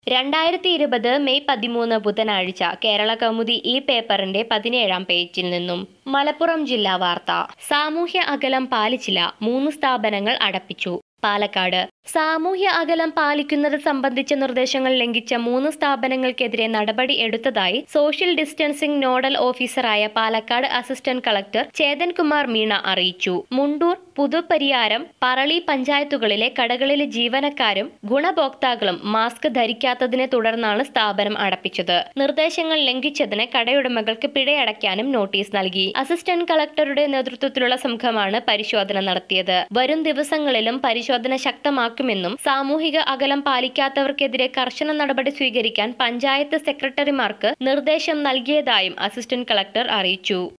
രണ്ടായിരത്തി ഇരുപത് മെയ് പതിമൂന്ന് ബുധനാഴ്ച കേരള കൗമുദി ഈ പേപ്പറിന്റെ പതിനേഴാം പേജിൽ നിന്നും മലപ്പുറം ജില്ലാ വാർത്ത സാമൂഹ്യ അകലം പാലിച്ചില്ല മൂന്ന് സ്ഥാപനങ്ങൾ അടപ്പിച്ചു പാലക്കാട് സാമൂഹ്യ അകലം പാലിക്കുന്നത് സംബന്ധിച്ച നിർദ്ദേശങ്ങൾ ലംഘിച്ച മൂന്ന് സ്ഥാപനങ്ങൾക്കെതിരെ നടപടി എടുത്തതായി സോഷ്യൽ ഡിസ്റ്റൻസിംഗ് നോഡൽ ഓഫീസറായ പാലക്കാട് അസിസ്റ്റന്റ് കളക്ടർ ചേതൻ കുമാർ മീണ അറിയിച്ചു മുണ്ടൂർ പുതുപരിയാരം പറളി പഞ്ചായത്തുകളിലെ കടകളിലെ ജീവനക്കാരും ഗുണഭോക്താക്കളും മാസ്ക് ധരിക്കാത്തതിനെ തുടർന്നാണ് സ്ഥാപനം അടപ്പിച്ചത് നിർദ്ദേശങ്ങൾ ലംഘിച്ചതിന് കടയുടമകൾക്ക് പിഴയടയ്ക്കാനും നോട്ടീസ് നൽകി അസിസ്റ്റന്റ് കളക്ടറുടെ നേതൃത്വത്തിലുള്ള സംഘമാണ് പരിശോധന നടത്തിയത് വരും ദിവസങ്ങളിലും പരിശോധന ശക്തമാക്കുമെന്നും സാമൂഹിക അകലം പാലിക്കാത്തവർക്കെതിരെ കർശന നടപടി സ്വീകരിക്കാൻ പഞ്ചായത്ത് സെക്രട്ടറിമാർക്ക് നിർദ്ദേശം നൽകിയതായും അസിസ്റ്റന്റ് കളക്ടർ അറിയിച്ചു